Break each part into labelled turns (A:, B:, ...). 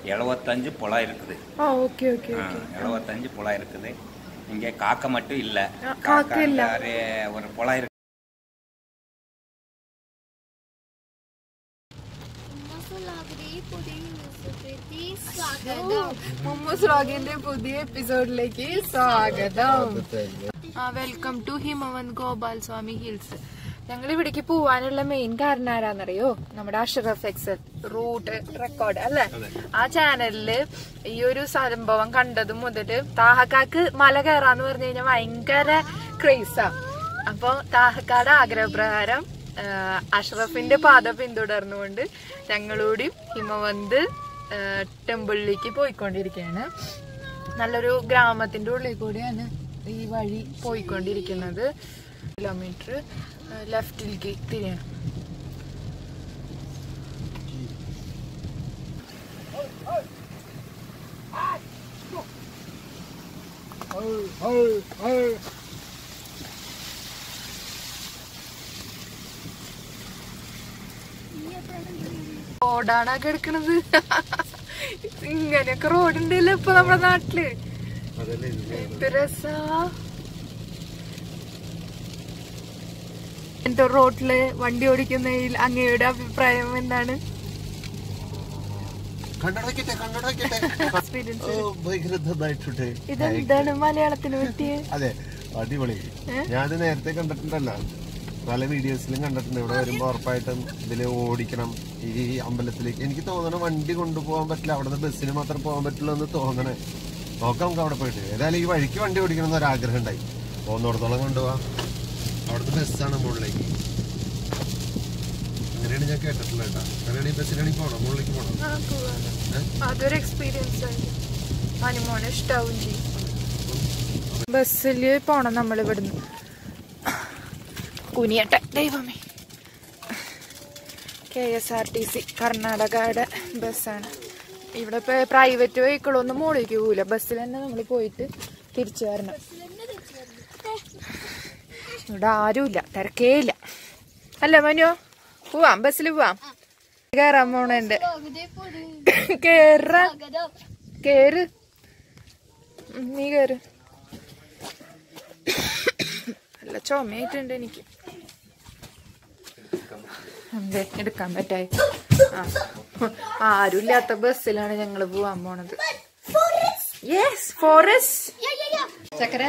A: எழுபத்தஞ்சு புலம் இருக்குது
B: ஆ ஓகே ஓகே
A: ஆ, எழுபத்தஞ்சு புலம் இருக்குது இங்கே காக்கை மட்டும் இல்லை
B: ஆ, காக்கை இல்ல.
A: ஒரு புலம் இருக்கு
B: മുമ്മൂസ് വ്ളോഗിന്റെ പുതിയ എപ്പിസോഡിലേക്ക് സ്വാഗതം ആ welcome to Himavanth Gopal Swamy hills ഞങ്ങൾ ഇവിടേക്ക് പോവാനുള്ള മെയിൻ കാരണം ആരാന്നറിയോ നമ്മുടെ അഷറഫ് എക്സൽ റൂട്ട് റെക്കോർഡ് അല്ലെ ആ ചാനലില് ഈ ഒരു സംഭവം കണ്ടത് മുതല് താഹക്കാക്ക് മല കയറാന്ന് പറഞ്ഞു കഴിഞ്ഞാൽ ഭയങ്കര ക്രേസാ അപ്പൊ താഹക്കാട് ആഗ്രഹപ്രകാരം ആ, അഷ്റഫിന്റെ പാത പിന്തുടർന്നുകൊണ്ട് ഞങ്ങളൂടി ഹിമവന്ത് ആ, ടെമ്പിളിലേക്ക് പോയിക്കൊണ്ടിരിക്കുകയാണ് നല്ലൊരു ഗ്രാമത്തിന്റെ ഉള്ളിൽ കൂടിയാണ് ഈ വഴി പോയിക്കൊണ്ടിരിക്കുന്നത് കിലോമീറ്റർ ലെഫ്റ്റിലേക്ക് തിരിയണം റോഡാണ് കിടക്കണത് ഇങ്ങനെയൊക്കെ റോഡ് ഉണ്ടല്ലോ ഇപ്പൊ നമ്മുടെ നാട്ടില് എന്ത് രസാ എന്തോ റോഡില് വണ്ടി ഓടിക്കുന്നതിൽ അങ്ങയുടെ അഭിപ്രായം എന്താണ്
C: കണ്ണടക്കട്ടെ കണ്ണടക്കട്ടെ
B: എക്സ്പീരിയൻസ്
C: ഓ ഭയങ്കര നന്നായിട്ടുണ്ട്
B: ഇതെന്താണ് മലയാളത്തിന് പറ്റിയ
C: അതെ അടിപൊളി ഞാൻ നേരത്തെ കണ്ടിട്ടുണ്ടല്ലോ പല വീഡിയോസിലും കണ്ടിട്ടുണ്ട് ഇവിടെ വരുമ്പോ ഉറപ്പായിട്ടും ഇതില് ഓടിക്കണം ഈ അമ്പലത്തിലേക്ക് എനിക്ക് തോന്നണ വണ്ടി കൊണ്ടുപോകാൻ പറ്റില്ല അവിടുന്ന് ബസ്സിന് മാത്രം പോകാൻ പറ്റുള്ളൂ എന്ന് തോന്നണേ നോക്കാം നമുക്ക് അവിടെ പോയിട്ട് ഏതായാലും ഈ വഴിക്ക് വണ്ടി ഓടിക്കണം എന്നൊരു ആഗ്രഹം ഉണ്ടായി പോകുന്നിടത്തോളം കൊണ്ടുപോവാം അവിടുന്ന് ബസ്സാണ് മുകളിലേക്ക് അങ്ങനെയാണ് ഞാൻ കേട്ടിട്ടുള്ളത് കേട്ടോ അങ്ങനെയാണെങ്കിൽ ബസ്സിലാണെങ്കിൽ പോകണം മുകളിലേക്ക് പോകണം
B: അതൊരു എക്സ്പീരിയൻസ് ആയി മനുമോനെ ഇഷ്ടാവും ചെയ്യും ബസ്സിൽ പോണം നമ്മൾ ഇവിടുന്ന് കുനിയട്ടെ ദൈവമേ K S R T C കർണാടകയുടെ ബസ്സാണ് ഇവിടെ ഇപ്പൊ പ്രൈവറ്റ് വെഹിക്കിളൊന്നും മുകളിലേക്ക് പോവില്ല ബസ്സിൽ തന്നെ നമ്മൾ പോയിട്ട് തിരിച്ചു വരണം ഇവിടെ ആരുമില്ല തിരക്കേ ഇല്ല അല്ല മനു പോവാം ബസ്സിൽ പോവാം കയറാൻ പോണുണ്ട് കേറ കേറ് ഉം, നീ കേറ് നല്ല ചുമയായിട്ടുണ്ട് എനിക്ക് എന്തേ എടുക്കാൻ പറ്റായി ആ ആരുമില്ലാത്ത ബസ്സിലാണ് ഞങ്ങള് പോവാൻ പോണത് യെസ് ഫോറസ്റ്റ് ചക്കര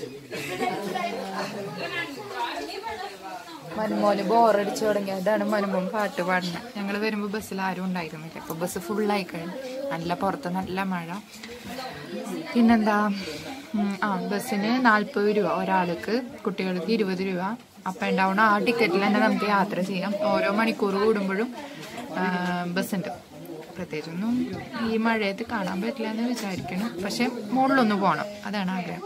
B: മനുമോന് ബോറടിച്ചു തുടങ്ങി അതാണ് മനുമോൻ പാട്ട് പാടുന്നത് ഞങ്ങൾ വരുമ്പോൾ ബസ്സിൽ ആരും ഉണ്ടായിരുന്നില്ല അപ്പൊ ബസ് ഫുള്ളായി കഴിഞ്ഞു നല്ല പുറത്ത് നല്ല മഴ പിന്നെന്താ ഉം, ആ ബസ്സിന് നാൽപ്പത് രൂപ ഒരാൾക്ക് കുട്ടികൾക്ക് ഇരുപത് രൂപ അപ്പ് ആൻഡ് ഡൗൺ ആ ടിക്കറ്റിൽ തന്നെ നമുക്ക് യാത്ര ചെയ്യാം ഓരോ മണിക്കൂർ കൂടുമ്പോഴും ബസ് ഉണ്ട് പ്രത്യേകിച്ചൊന്നും ഈ മഴയത്ത് കാണാൻ പറ്റില്ല എന്ന് വിചാരിക്കണം പക്ഷെ മുകളിലൊന്ന് പോകണം അതാണ് ആഗ്രഹം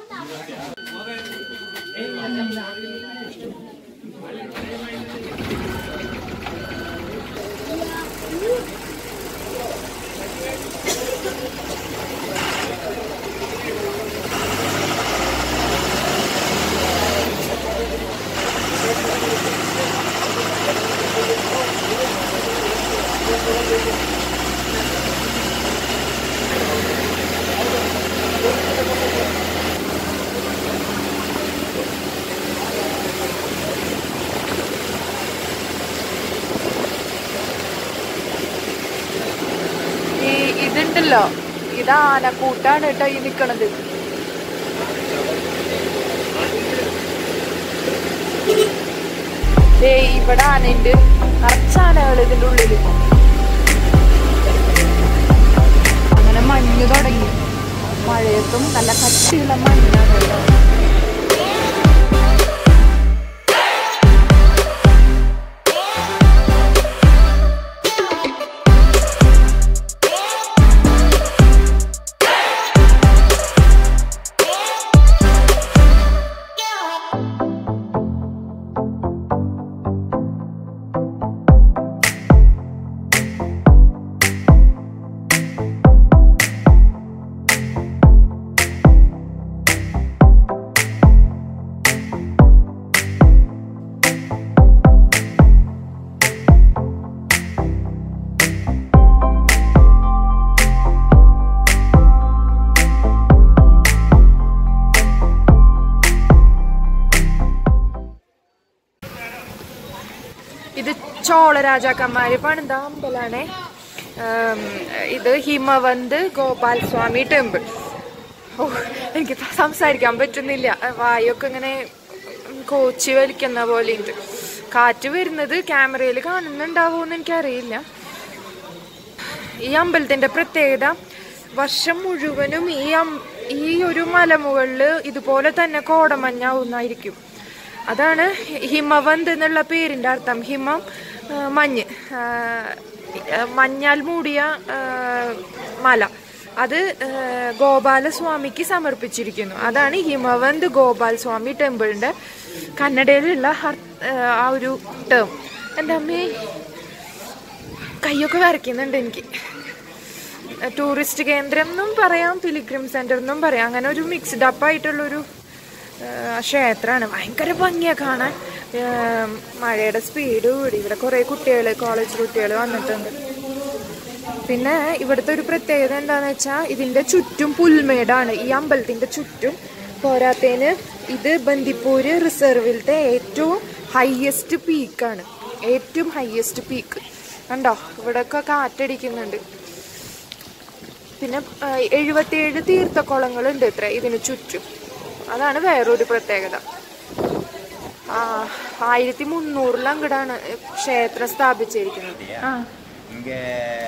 B: ഈ ഇതുണ്ടല്ലോ ഇത് ആനക്കൂട്ടാണ് കേട്ടോ ഈ നിക്കണത് ദേ ഇവിടെ ആനയുണ്ട് നിറച്ച് ആനകൾ ഇതിന്റെ ഉള്ളില് അങ്ങനെ മഞ്ഞ് തുടങ്ങി മഴയത്തും നല്ല കട്ടിയുള്ള മഞ്ഞാണ് കേട്ടോ ചോള രാജാക്കന്മാര് പണിത അമ്പലാണേ ഉം, ഇത് ഹിമവന്ത് ഗോപാൽ സ്വാമി ടെമ്പിൾ ഓ എനിക്ക് സംസാരിക്കാൻ പറ്റുന്നില്ല വായൊക്കെ ഇങ്ങനെ കോച്ചി വലിക്കുന്ന പോലെ ഉണ്ട് കാറ്റ് വരുന്നത് ക്യാമറയിൽ കാണുന്നുണ്ടാവുമെന്ന് എനിക്കറിയില്ല ഈ അമ്പലത്തിന്റെ പ്രത്യേകത വർഷം മുഴുവനും ഈ അം- ഈ ഒരു മലമുകളില് ഇതുപോലെ തന്നെ കോടമഞ്ഞാവുന്നായിരിക്കും അതാണ് ഹിമവന്ത് എന്നുള്ള പേരിന്റെ അർത്ഥം ഹിമം ആ, മഞ്ഞ് ആ, ആ, മഞ്ഞാൽ മൂടിയ ആ, മല അത് ആ, ഗോപാലസ്വാമിക്ക് സമർപ്പിച്ചിരിക്കുന്നു അതാണ് ഹിമവന്ത് ഗോപാൽ സ്വാമി ടെമ്പിളിന്റെ കന്നഡയിലുള്ള അർ- ആ ഒരു ടേം എൻ്റെ അമ്മേ കൈയൊക്കെ വരയ്ക്കുന്നുണ്ട് എനിക്ക് ടൂറിസ്റ്റ് കേന്ദ്രം എന്നും പറയാം പിലിഗ്രിം സെന്റർ എന്നും പറയാം അങ്ങനെ ഒരു മിക്സ്ഡ് അപ്പ് ആയിട്ടുള്ളൊരു ക്ഷേത്രമാണ് ഭയങ്കര ഭംഗിയാ കാണാൻ ആ, മഴയുടെ സ്പീഡ് കൂടി ഇവിടെ കുറെ കുട്ടികൾ കോളേജ് കുട്ടികൾ വന്നിട്ടുണ്ട് പിന്നെ ഇവിടുത്തെ ഒരു പ്രത്യേകത എന്താന്ന് വെച്ചാൽ ഇതിന്റെ ചുറ്റും പുൽമേടാണ് ഈ അമ്പലത്തിന്റെ ചുറ്റും പോരാത്തതിന് ഇത് ബന്ദിപ്പൂര് റിസർവിലത്തെ ഏറ്റവും ഹയസ്റ്റ് പീക്കാണ് ഏറ്റവും ഹയസ്റ്റ് പീക്ക് കണ്ടോ ഇവിടെയൊക്കെ കാറ്റടിക്കുന്നുണ്ട് പിന്നെ ആ, എഴുപത്തിയേഴ് തീർത്ഥക്കുളങ്ങളുണ്ട് ഇത്ര ഇതിന് ചുറ്റും അതാണ് വേറൊരു പ്രത്യേകത ആ ആയിരത്തി മുന്നൂറിൽ അങ്ങടാണ് ക്ഷേത്രം സ്ഥാപിച്ചിരിക്കുന്നത് ആ
A: இங்கே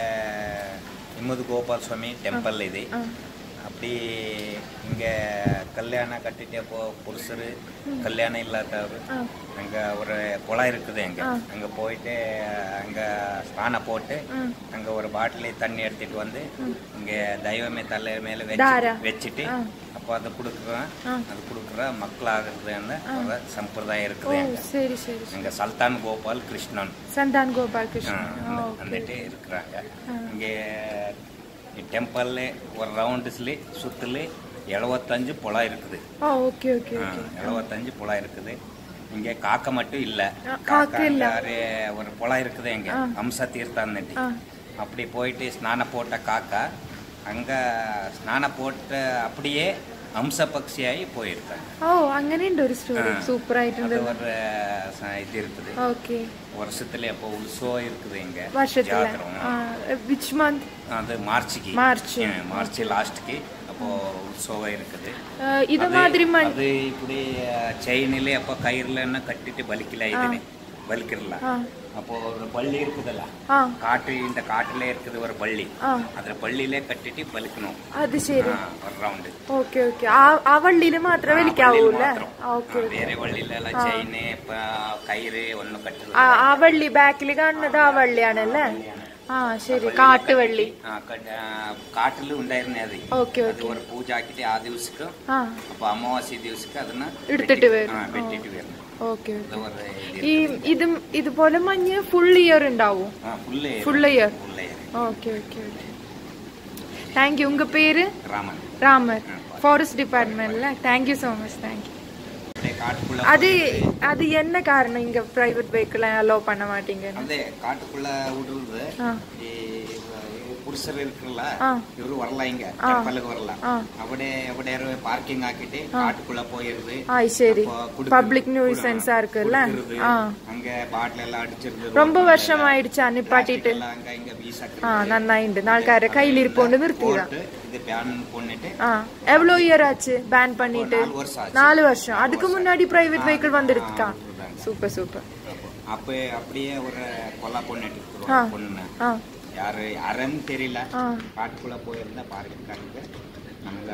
A: நிம்மது கோபால் சுவாமி டெம்பிள் இது அப்படி இங்கே கல்யாணம் கட்டிட்டு அப்போ புருஷர் கல்யாணம் இல்லாதவர் அங்கே ஒரு குளம் இருக்குது அங்கே அங்கே போயிட்டு அங்கே ஸ்நானம் போட்டு அங்கே ஒரு பாட்டிலே தண்ணி எடுத்துட்டு வந்து இங்கே தெய்வமே தலை மேலே
B: தாரா.
A: வச்சு வச்சுட்டு அப்போ அதை கொடுக்குறோம் அது கொடுக்குற மக்களாகிறதுன்னு ஒரு சம்பிரதாயம்
B: ഓ
A: இருக்குது அங்கே
B: ശരി ശരി
A: அங்கே சல்தான் கோபால் கிருஷ்ணன்
B: സന്താൻ ഗോപാൽ
A: ஆ,
B: കൃഷ്ണൻ ആ,
A: அந்த-
B: ഓക്കേ.
A: வந்துட்டு இருக்கிறாங்க இங்கே டெம்பிள் ஒரு ரவுண்டுஸ்ல சுத்துல எழுபத்தஞ்சு புலம் இருக்குது
B: ആ ഓക്കെ ഓക്കെ
A: ஆ, எழுபத்தஞ்சு புலம் இருக்குது இங்க காக்கை மட்டும் இல்ல
B: ஆ, காக்கை இல்ல.
A: அங்க ஒரு- ஒரு புலம் இருக்குது இங்க அம்ச தீர்த்தான்னுட்டு அப்படி போயிட்டு ஸ்நானம் போட்ட காக்கா அங்க ஸ்நானம் போட்ட அப்படியே அம்ச பக்ஷியாகி போயிருக்காங்க
B: ഓ അങ്ങനെയുണ്ട് ഒരു സ്റ്റോറി സൂപ്പർ ആയിട്ടുണ്ട്
A: அது ஒரு ச- இது இருக்குது
B: ഓക്കെ
A: வருஷத்துல இப்போ உற்சவம் இருக்குது இங்க
B: വർഷത്തില്
A: ஜாத்திரம்
B: വിച്ച് മന്ത്
A: அது மார்ச்சுக்கு
B: மார்ச்.
A: ஆ, மார்ச் லாஸ்ட்டுக்கு அப்போ உற்சவம் இருக்குது
B: ഇത്
A: அது-
B: മാതിരി മൺ
A: அது இப்படி செயினிலே அப்போ கயிறுல என்ன கட்டிட்டு வலிக்கல இதுன்னு வலிக்கிறல அப்போ ஒரு பள்ளி இருக்குதுல்ல
B: ആ
A: காட்டு இந்த காட்டுல இருக்குது ஒரு பள்ளி
B: ആ
A: அதுல பள்ளியிலே கட்டிட்டு வலிக்கணும்
B: അത് ശരി
A: ஆ, ஒரு ரவுண்டு
B: ഓക്കെ ഓക്കെ ആ ആ വള്ളിയില് മാത്രമേ വലിക്കാവൂല്ലേ ഓക്കെ
A: வேற வள்ளியில எல்லாம் செயின் இப்ப கயிறு ஒன்னும் கட்டுறது
B: ആ ആ വള്ളി ബാക്കിൽ കാണുന്നത് ആ വള്ളിയാണല്ലേ ആ ശരി കാട്ടുവള്ളി
A: ആ, കട്ട്- ആ, കാട്ടില് ഉണ്ടായിരുന്നേ അത്
B: ഓക്കെ
A: അത് ഒരു പൂജ ആക്കിട്ട് ആ ദിവസക്ക്
B: ആ
A: അപ്പൊ അമാവാസി ദിവസക്ക് അതിന്
B: എടുത്തിട്ട് വരും
A: ആ വെട്ടിട്ട് വരണം
B: ഓക്കെ
A: അത് ഒരു ഇത്
B: ഈ ഇതും ഇതുപോലെ മഞ്ഞ് ഫുൾ ഇയർ ഉണ്ടാവും
A: ആ full
B: full year
A: full
B: okay okay okay thank you உங்க பேரு
A: ராமன்
B: ராமர் ஃபாரஸ்ட் டிபார்ட்மெண்ட்ல தேங்க்யூ ஸோ மச் தேங்க்யூ
A: அப்படியே காட்டுக்குள்ள
B: அது அது என்ன காரணம் இங்க பிரைவேட் வெஹிக்கிள் அலோவ் பண்ண மாட்டீங்கன்னு
A: அந்த காட்டுக்குள்ள விடுறது
B: ஆ
A: ಈ ಪುರುಷರು ಇರ್ಕಲ್ಲ
B: ஆ
A: ಇವರು வரல இங்க ಟೆಂಪಲ್ಗೆ வரல
B: ஆ
A: അവിടെ എവിടെ പാർക്കിംഗ് ആക്കിட்டு காட்டுக்குள்ள போயிருது
B: ஆ சரி
A: அப்போ குடுக்குறது.
B: பப்ளிக் நியூசன்ஸா இருக்குல்ல
A: குடுக்குறது.
B: ஆ
A: அங்க பாட்டில் எல்லாம் அடிச்சிருது
B: ரொம்ப வருஷம் ஆயிடுச்சா நிப்பாட்டிட்டு
A: எல்லாம் அங்க இங்க வீசாக்கு
B: ஆ நன்னாயிண்டு நாள்கார கையில் இருப்போண்டு நிறுத்திதான்
A: போட்டு இது பேன் பண்ணிட்டு
B: ஆ எவ்வளோ இயர் ஆச்சு பேன் பண்ணிட்டு
A: நாலு வருஷம் ஆச்சு
B: நாலு வருஷம் அதுக்கு முன்னாடி பிரைவேட் வெஹிக்கிள் வந்துருக்கா
A: விடுறாங்க.
B: சூப்பர் சூப்பர்
A: அப்ப அப்படியே ஒரு கொலை பண்ணிட்டு
B: ஆ.
A: இருக்கிறோம் பொண்ணு
B: ஆ
A: யாரு யாருன்னு தெரியல
B: ஆ
A: காட்டுக்குள்ள போயிருந்தா பார்க்கிருக்காங்க நமக்கு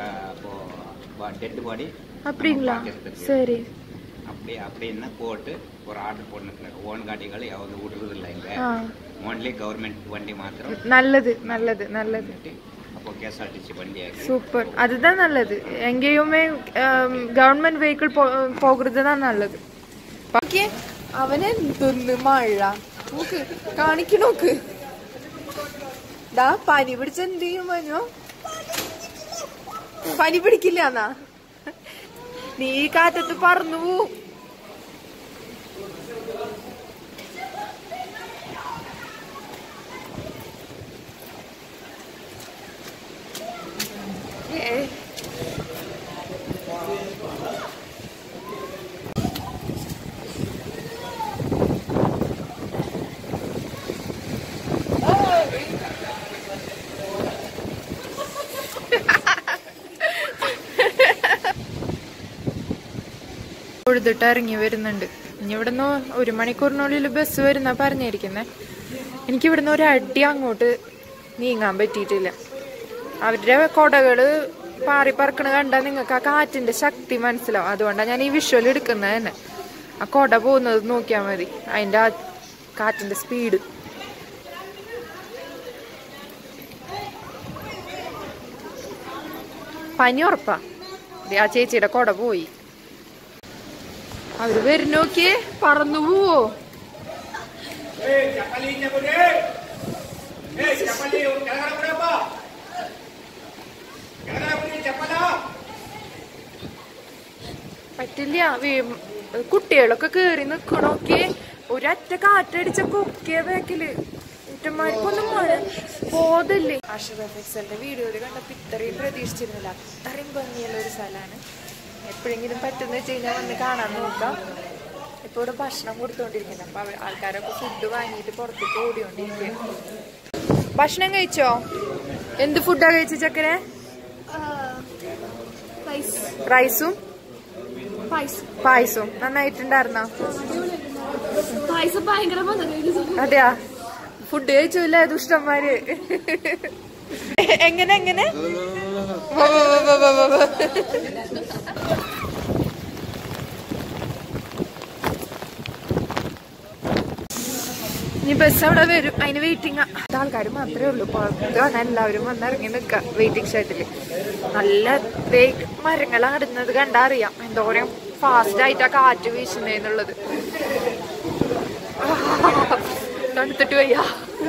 A: அப்போ டெட் பாடி
B: அப்படிங்களா சரி
A: அப்படி அப்படின்னா போட்டு ஒரு ஆர்டர் போட்டுருக்காரு ஓன் காட்டிகள் யாவது விடுறது இல்லை இங்க
B: ஆ
A: ஓன்லி கவர்மெண்ட் வண்டி மாத்திரம்
B: நல்லது நல்லது நல்லது
A: அப்போ கேஎஸ்ஆர்டிசி வண்டி ஆகி
B: சூப்பர் அதுதான் நல்லது எங்கேயுமே ഗവൺമെന്റ് വെഹിക്കിൾ പോകുന്നത് தான் നല്ലത് ഓക്കെ അവനെ തിന്ന് മഴ നോക്ക് കാണിക്കണോക്ക് ദാ പനി പിടിച്ച എന്ത് ചെയ്യും മനോ പനി പിടിക്കില്ല എന്നാ നീ ഈ കാറ്റത്ത് പറന്നു പോവും ഏ തൊഴുതിട്ട് ഇറങ്ങി വരുന്നുണ്ട് ഇനി ഇവിടുന്ന് ഒരു മണിക്കൂറിനുള്ളിൽ ബസ് വരുന്ന പറഞ്ഞിരിക്കുന്നേ എനിക്ക് ഇവിടുന്ന് ഒരു അടി അങ്ങോട്ട് നീങ്ങാൻ പറ്റിയിട്ടില്ല അവരുടെ കൊടകള് പാറി പറക്കണ കണ്ടാൽ നിങ്ങൾക്ക് ആ കാറ്റിന്റെ ശക്തി മനസ്സിലാവും അതുകൊണ്ടാണ് ഞാൻ ഈ വിഷ്വൽ എടുക്കുന്നത് തന്നെ ആ കൊട പോകുന്നത് നോക്കിയാൽ മതി അതിന്റെ ആ കാറ്റിന്റെ സ്പീഡ് പനി ഉറപ്പാ ദേ ആ ചേച്ചിയുടെ കൊട പോയി അവര് വരുന്നോക്കിയേ പറന്നു പോവോ പറ്റില്ല വീ- കുട്ടികളൊക്കെ കേറി നിക്കണോക്കെ ഒരൊറ്റ കാറ്റടിച്ച കൊക്കിയ ബാക്കില് കുറ്റന്മാർക്കൊന്നും മഴ ബോധല്ലേ അഷറഫ് എക്സലിന്റെ വീഡിയോയിൽ കണ്ടപ്പോ ഇത്രയും പ്രതീക്ഷിച്ചിരുന്നില്ല അത്രയും ഭംഗിയുള്ള ഒരു സ്ഥലമാണ് എപ്പോഴെങ്കിലും പറ്റുന്ന വെച്ച് കഴിഞ്ഞാൽ വന്ന് കാണാൻ നോക്കാം ഇപ്പൊ ഇവിടെ ഭക്ഷണം കൊടുത്തോണ്ടിരിക്കുന്നത് അപ്പൊ അവ- ആൾക്കാരൊക്കെ ഫുഡ് വാങ്ങിയിട്ട് പുറത്തേക്ക് ഓടിക്കൊണ്ടിരിക്കുകയാണ് ഭക്ഷണം കഴിച്ചോ എന്ത് ഫുഡാ കഴിച്ച ചക്കരെ റൈസും പായസവും നന്നായിട്ടുണ്ടായിരുന്നോ
D: പായസം ഭയങ്കര മധുരം
B: അതെയാ ഫുഡ് കഴിച്ചില്ല ദുഷ്ടന്മാര് എങ്ങനെ എങ്ങനെ വാ, വാ, വാ, വാ, വാ, വാ. ഇനി ബസ് അവിടെ വരും അതിന് വെയിറ്റിംഗ് ആൾക്കാർ മാത്രമേ ഉള്ളൂ പുറത്താണ് എല്ലാവരും വന്നിറങ്ങി നിൽക്കുക വെയിറ്റിംഗ് ഷെഡില് നല്ല ദേ മരങ്ങൾ ആടുന്നത് കണ്ടാ അറിയാം എന്തോരം ഫാസ്റ്റ് ആയിട്ടാ കാറ്റ് വീശുന്നേന്നുള്ളത് തണുത്തിട്ട് വയ്യ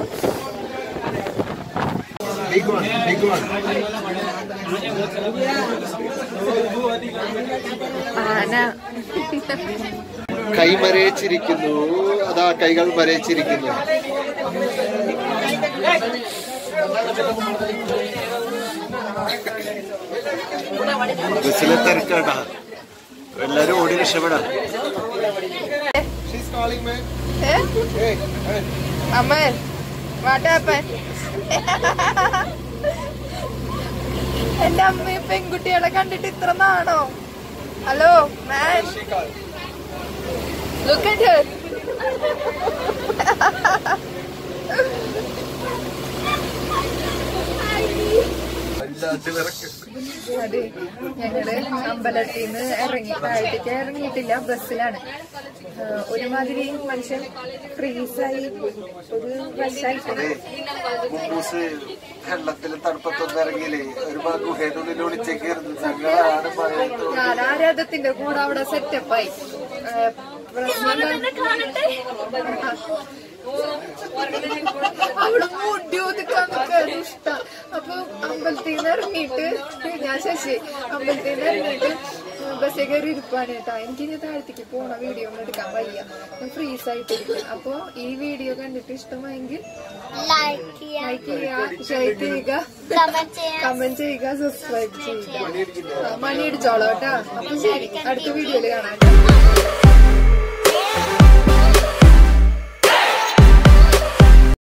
C: Big one, big one.
B: ആന
C: കൈ മരയിച്ചിരിക്കുന്നു അതാ കൈകൾ മരയിച്ചിരിക്കുന്നു ബസ്സിലെ തിരക്കാട്ടാ എല്ലാരും ഓടി രക്ഷപ്പെടാം
B: അമ്മൻ വാട്ടാപ്പൻ എന്റെ അമ്മയും പെൺകുട്ടികളെ കണ്ടിട്ട് ഇത്ര നാണോ hello man look at her അതെ ഞങ്ങള് അമ്പലത്തിൽ നിന്ന് ഇറങ്ങി താഴത്തേക്ക് ഇറങ്ങിയിട്ടില്ല ബസ്സിലാണ് ആഹ് ഒരുമാതിരി മനുഷ്യൻ ഫ്രീസായി ഒരു വശായിട്ട്
C: കുമ്പൂസ് വെള്ളത്തിൽ തണുപ്പത്തൊന്നും ഇറങ്ങിയില്ലേ ഒരുപാട് ഗുഹേനുള്ളിൽ ഒളിച്ചേക്കായിരുന്നു ഞങ്ങളാണ് മഴയത്ത്
B: ഞാൻ ആരാധത്തിന്റെ കൂടെ അവിടെ സെറ്റപ്പായി അവിടെ മുടി ഒതുക്കാൻ നിൽക്കാൻ ഇഷ്ട അപ്പൊ അമ്പലത്തിൽ നിന്ന് ഇറങ്ങിയിട്ട് ഞാൻ ശശി അമ്പലത്തിൽ നിന്ന് ഇറങ്ങിയിട്ട് ബസ്സിൽ കയറി ഇരിപ്പാണ് കേട്ടോ എനിക്ക് ഇനി താഴത്തേക്ക് പോണ വീഡിയോ ഒന്നും എടുക്കാൻ വയ്യ ഞാൻ ഫ്രീസ് ആയിട്ടിരിക്കും അപ്പൊ ഈ വീഡിയോ കണ്ടിട്ട് ഇഷ്ടമായെങ്കിൽ
D: ലൈക്ക് ചെയ്യാം
B: ലൈക്ക് ചെയ്യുക ഷെയർ ചെയ്യുക
D: കമന്റ് ചെയ്യാം
B: കമന്റ് ചെയ്യുക സബ്സ്ക്രൈബ് ചെയ്യുക ആ, മണി അടിച്ചോളാം കേട്ടോ അപ്പൊ ശരി അടുത്ത വീഡിയോയിൽ കാണാം